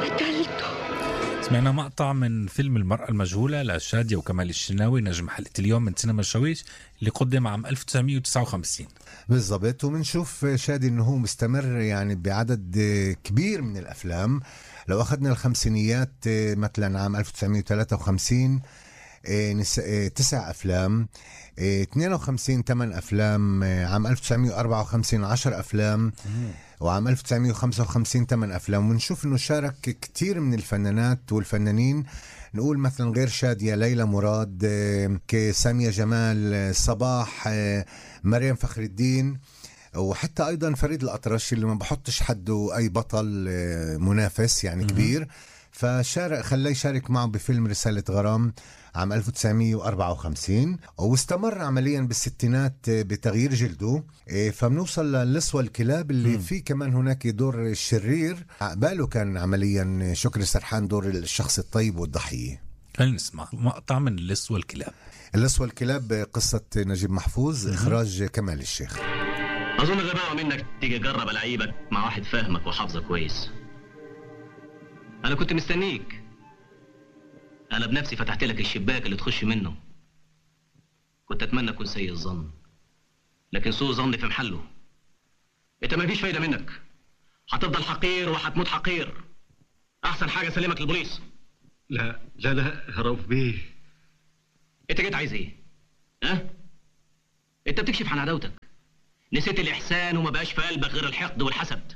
قتلته سمعنا مقطع من فيلم المرأة المجهولة لشادية وكمال الشناوي نجم حلقة اليوم من سينما الشويش اللي قدم عام 1959 بالضبط وبنشوف شادي انه هو مستمر يعني بعدد كبير من الافلام لو اخذنا الخمسينيات مثلا عام 1953 إيه، نس- إيه، تسع افلام إيه، 52 ثمان افلام إيه، عام 1954 10 افلام وعام 1955 ثمان افلام ونشوف انه شارك كثير من الفنانات والفنانين نقول مثلا غير شادية ليلى مراد إيه، كسامية جمال إيه، صباح إيه، مريم فخر الدين وحتى ايضا فريد الاطرش اللي ما بحطش حده اي بطل آه، منافس يعني كبير فشارك خلاه يشارك معه بفيلم رسالة غرام عام 1954 واستمر عمليا بالستينات آه، بتغيير جلده آه، فبنوصل للصوى الكلاب اللي فيه كمان هناك دور الشرير عقباله كان عمليا شكري سرحان دور الشخص الطيب والضحية خلينا نسمع مقطع من اللص والكلاب اللصوى الكلاب آه، قصة نجيب محفوظ إخراج كمال الشيخ اظن غباوه منك تيجي تجرب العيبك مع واحد فاهمك وحافظك كويس انا كنت مستنيك انا بنفسي فتحت لك الشباك اللي تخش منه كنت اتمنى اكون سيء الظن لكن سوء ظني في محله انت ما فيش فايده منك هتفضل حقير وهتموت حقير احسن حاجه اسلمك للبوليس لا لا لا يا رؤوف بيه انت جيت عايز ايه ها انت بتكشف عن عداوتك نسيت الاحسان وما بقاش في قلبك غير الحقد والحسد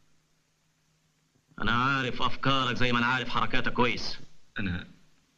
انا عارف افكارك زي ما انا عارف حركاتك كويس انا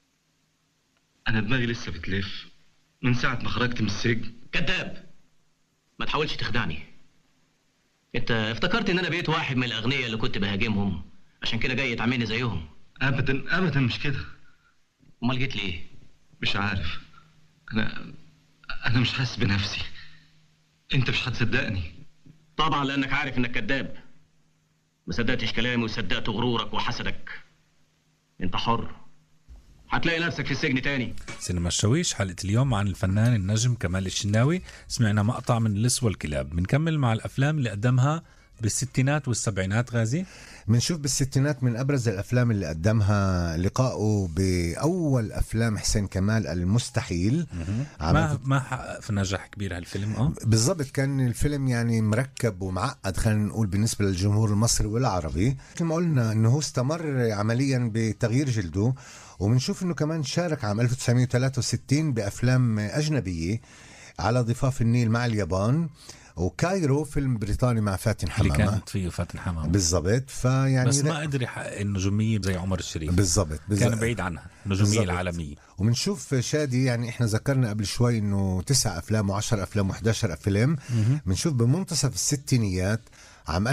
انا دماغي لسه بتلف من ساعه ما خرجت من السجن كذاب ما تحاولش تخدعني انت افتكرت ان انا بقيت واحد من الاغنياء اللي كنت بهاجمهم عشان كده جاي تعملني زيهم ابدا ابدا مش كده امال جيت ليه مش عارف انا انا مش حاسس بنفسي انت مش هتصدقني طبعا لانك عارف انك كذاب ما صدقتش كلامي وصدقت غرورك وحسدك انت حر هتلاقي نفسك في السجن تاني سينما الشويش حلقة اليوم عن الفنان النجم كمال الشناوي سمعنا مقطع من اللص والكلاب بنكمل مع الأفلام اللي قدمها بالستينات والسبعينات غازي بنشوف بالستينات من ابرز الافلام اللي قدمها لقائه باول افلام حسين كمال المستحيل عام ما ما حقق في نجاح كبير هالفيلم اه بالضبط كان الفيلم يعني مركب ومعقد خلينا نقول بالنسبه للجمهور المصري والعربي مثل ما قلنا انه هو استمر عمليا بتغيير جلده وبنشوف انه كمان شارك عام 1963 بافلام اجنبيه على ضفاف النيل مع اليابان وكايرو فيلم بريطاني مع فاتن اللي حمامه كانت فيه فاتن حمامة بالضبط فيعني بس ما قدر يحقق النجومية زي عمر الشريف بالضبط بالضبط. كان بعيد عنها النجومية بالضبط. العالمية وبنشوف شادي يعني احنا ذكرنا قبل شوي انه تسع افلام وعشر افلام و11 فيلم بنشوف بمنتصف الستينيات عام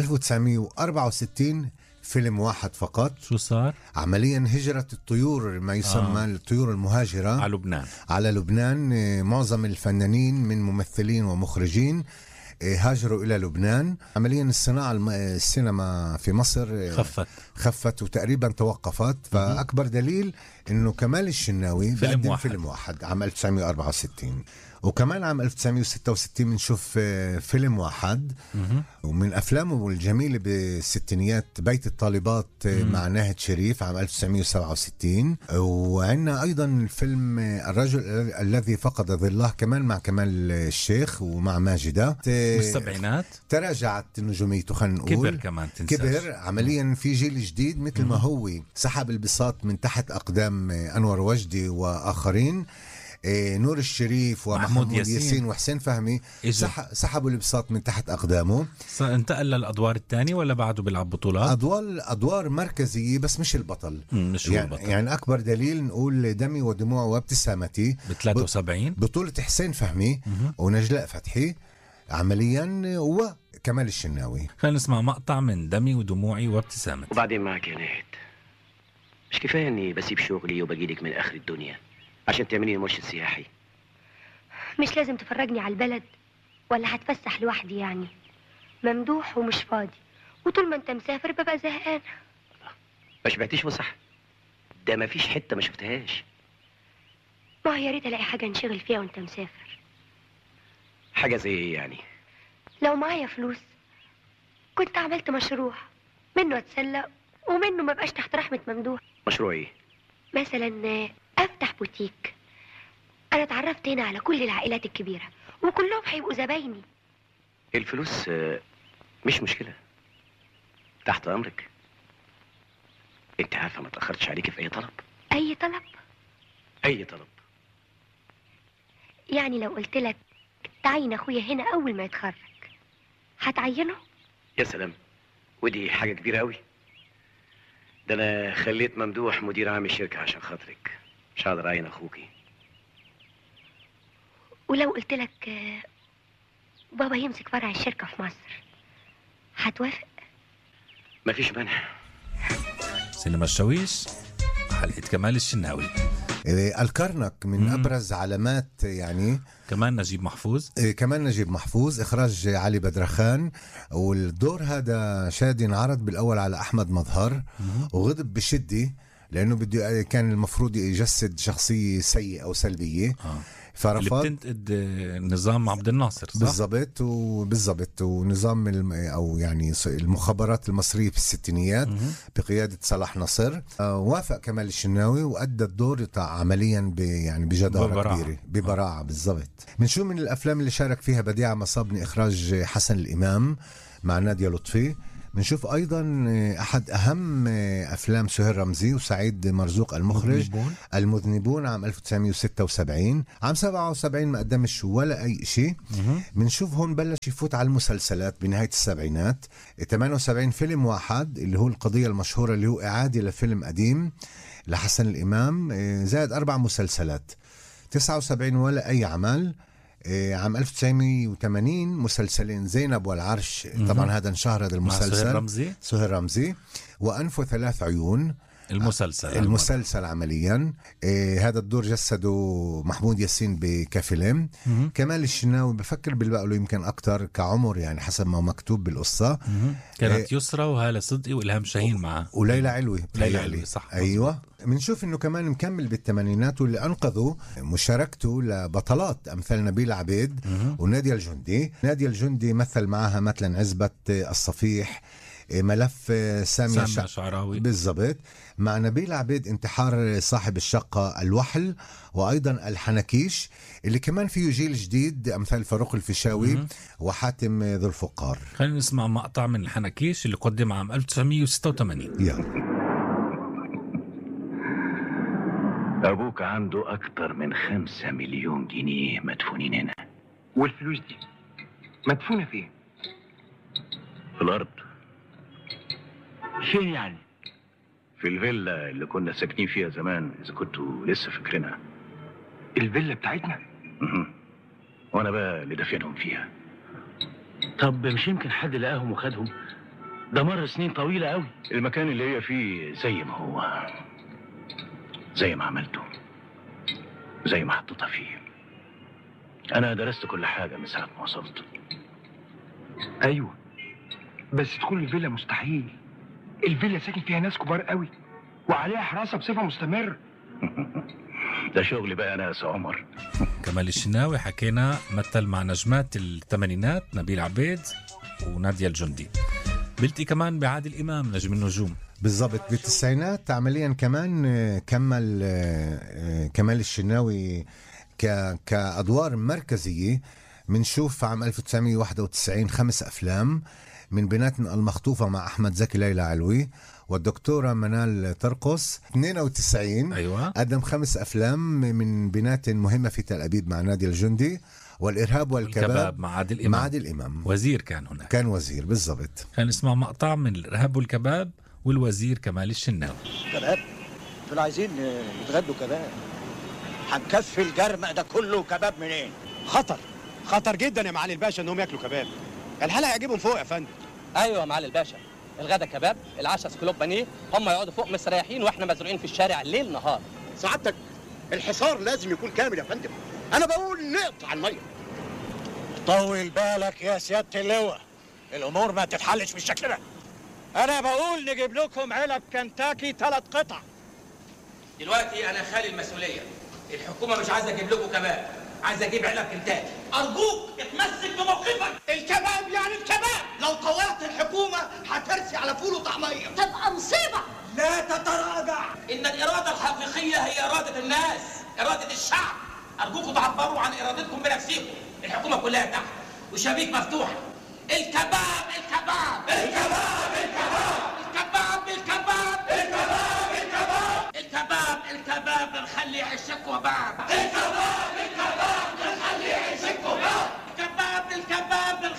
1964 فيلم واحد فقط شو صار؟ عمليا هجرة الطيور ما يسمى آه. الطيور المهاجرة على لبنان على لبنان آه، معظم الفنانين من ممثلين ومخرجين آه، هاجروا إلى لبنان عمليا الصناعة الم- آه، السينما في مصر آه، خفت خفت وتقريبا توقفت فاكبر دليل انه كمال الشناوي فيلم بقدم واحد. فيلم واحد عام 1964 وكمان عام 1966 بنشوف آه، فيلم واحد ومن افلامه الجميله بالستينيات بيت الطالبات آه، مع ناهد شريف عام 1967 وعندنا ايضا الفيلم آه، الرجل الذي فقد ظله كمان مع كمال الشيخ ومع ماجده آه، بالسبعينات تراجعت نجوميته خلينا نقول كبر كمان تنساش كبر عمليا في جيل جديد مثل ما هو سحب البساط من تحت اقدام آه، انور وجدي واخرين آه، نور الشريف ومحمود ياسين. ياسين, وحسين فهمي إجوا. سح سحبوا البساط من تحت اقدامه ص- انتقل للأدوار الثانية ولا بعده بيلعب بطولات؟ ادوار ادوار مركزيه بس مش البطل مم، مش هو يعني, البطل يعني اكبر دليل نقول دمي ودموع وابتسامتي ب 73 بطولة حسين فهمي ونجلاء فتحي عمليا وكمال الشناوي خلينا نسمع مقطع من دمي ودموعي وابتسامتي وبعدين معك يا نهد مش كفايه اني بسيب شغلي وبجيلك من اخر الدنيا عشان تعملي مرشد سياحي مش لازم تفرجني على البلد ولا هتفسح لوحدي يعني ممدوح ومش فاضي وطول ما انت مسافر ببقى زهقان ما شبعتيش وصح ده ما فيش حته ما شفتهاش ما هو يا ريت الاقي حاجه انشغل فيها وانت مسافر حاجه زي ايه يعني لو معايا فلوس كنت عملت مشروع منه اتسلى ومنه ما بقاش تحت رحمة ممدوح مشروع ايه مثلا آه، افتح بوتيك انا اتعرفت هنا على كل العائلات الكبيرة وكلهم هيبقوا زبايني الفلوس آه، مش مشكله تحت امرك انت عارفه ما تاخرتش عليكي في اي طلب اي طلب اي طلب يعني لو قلت لك تعين اخويا هنا اول ما يتخرج هتعينه يا سلام ودي حاجه كبيره قوي ده انا خليت ممدوح مدير عام الشركه عشان خاطرك مش هقدر اعين اخوكي ولو قلت لك آه، بابا يمسك فرع الشركة في مصر هتوافق مفيش مانع سينما الشويش حلقة كمال الشناوي آه، الكرنك من مم. ابرز علامات يعني كمان نجيب محفوظ آه، كمان نجيب محفوظ اخراج علي بدرخان والدور هذا شادي انعرض بالاول على احمد مظهر وغضب بشده لانه بده كان المفروض يجسد شخصيه سيئه او سلبيه آه. اللي فرفض بتنتقد آه، نظام عبد الناصر صح؟ بالضبط وبالضبط ونظام الم- او يعني ص- المخابرات المصريه في الستينيات مهم. بقياده صلاح نصر آه، وافق كمال الشناوي وادى الدور تاع عمليا ب يعني بجداره ببراعة. كبيره ببراعه بالضبط من شو من الافلام اللي شارك فيها بديعه مصابني اخراج حسن الامام مع ناديه لطفي بنشوف ايضا آه، احد اهم آه، افلام سهير رمزي وسعيد مرزوق المخرج مذنبون. المذنبون عام 1976 عام 77 ما قدمش ولا اي شيء مهم. بنشوف هون بلش يفوت على المسلسلات بنهاية السبعينات 78 فيلم واحد اللي هو القضية المشهورة اللي هو إعادة لفيلم قديم لحسن الإمام آه، زائد أربع مسلسلات 79 ولا أي عمل آه، عام 1980 مسلسلين زينب والعرش طبعا هذا انشهر هذا مع سهير المسلسل رمزي سهير رمزي وأنف ثلاث عيون المسلسل المسلسل عمليا إيه هذا الدور جسده محمود ياسين بكفيلم مهم. كمال الشناوي بفكر بالبقى له يمكن أكتر كعمر يعني حسب ما مكتوب بالقصة مهم. كانت إيه. يسرى وهالة صدقي والهام شاهين معه وليلى علوي ليلى بتهيألي. علوي، صح. ايوه بنشوف انه كمان مكمل بالثمانينات واللي انقذوا مشاركته لبطلات امثال نبيل عبيد مهم. ونادية الجندي نادية الجندي مثل معها مثلا عزبة الصفيح ملف سامية سامع شع... شعراوي بالضبط مع نبيل عبيد انتحار صاحب الشقة الوحل وأيضا الحنكيش اللي كمان فيه جيل جديد أمثال فاروق الفيشاوي مهم. وحاتم ذو الفقار خلينا نسمع مقطع من الحنكيش اللي قدم عام 1986 يلا ابوك عنده اكتر من خمسة مليون جنيه مدفونين هنا والفلوس دي مدفونة فين؟ في الارض فين يعني؟ في الفيلا اللي كنا ساكنين فيها زمان اذا كنتوا لسه فاكرينها الفيلا بتاعتنا؟ مهم. وانا بقى اللي دافنهم فيها طب مش يمكن حد لقاهم وخدهم ده مر سنين طويلة قوي المكان اللي هي فيه زي ما هو زي ما عملته زي ما حطيتها فيه انا درست كل حاجه من ساعه ما وصلت أيوة بس تكون الفيلا مستحيل الفيلا ساكن فيها ناس كبار قوي وعليها حراسة بصفة مستمرة ده شغلي بقى انا يا سي عمر كمال الشناوي حكينا مثل مع نجمات الثمانينات نبيل عبيد ونادية الجندي بلتقي كمان بعادل إمام نجم النجوم بالضبط بالتسعينات عمليا كمان آه، كمل آه، آه، كمال الشناوي ك- كأدوار مركزية بنشوف عام 1991 خمس أفلام من بيناتنا المخطوفة مع أحمد زكي ليلى علوي والدكتورة منال ترقص 92 أيوة قدم خمس أفلام من بينات مهمة في تل أبيب مع نادي الجندي والإرهاب الكباب والكباب مع عادل مع إمام عادل إمام وزير كان هناك كان وزير بالضبط خلينا نسمع مقطع من الإرهاب والكباب والوزير كمال الشناوي كباب دول عايزين يتغدوا كباب هنكفي الجرمق ده كله كباب منين؟ خطر خطر جدا يا معالي الباشا انهم ياكلوا كباب الحلقه هيجيبهم فوق يا فندم ايوه يا معالي الباشا الغدا كباب العشاء سكلوب بانيه هم يقعدوا فوق مستريحين واحنا مزروعين في الشارع ليل نهار سعادتك الحصار لازم يكون كامل يا فندم انا بقول نقطع الميه طول بالك يا سيادة اللواء الأمور ما تتحلش بالشكل ده أنا بقول نجيب لكم علب كنتاكي ثلاث قطع دلوقتي انا خالي المسؤوليه الحكومه مش عايزه اجيب لكم كباب عايزه اجيب علب كنتاكي ارجوك اتمسك بموقفك الكباب يعني الكباب لو طوعت الحكومه هترسي على فول وطعميه تبقى مصيبة ان الاراده الحقيقيه هي اراده الناس اراده الشعب ارجوكم تعبروا عن ارادتكم بنفسكم الحكومه كلها تحت وشبيك مفتوحه الكباب الكباب الكباب الكباب الكباب الكباب الكباب الكباب الكباب الكباب نخلي عشك وباب الكباب الكباب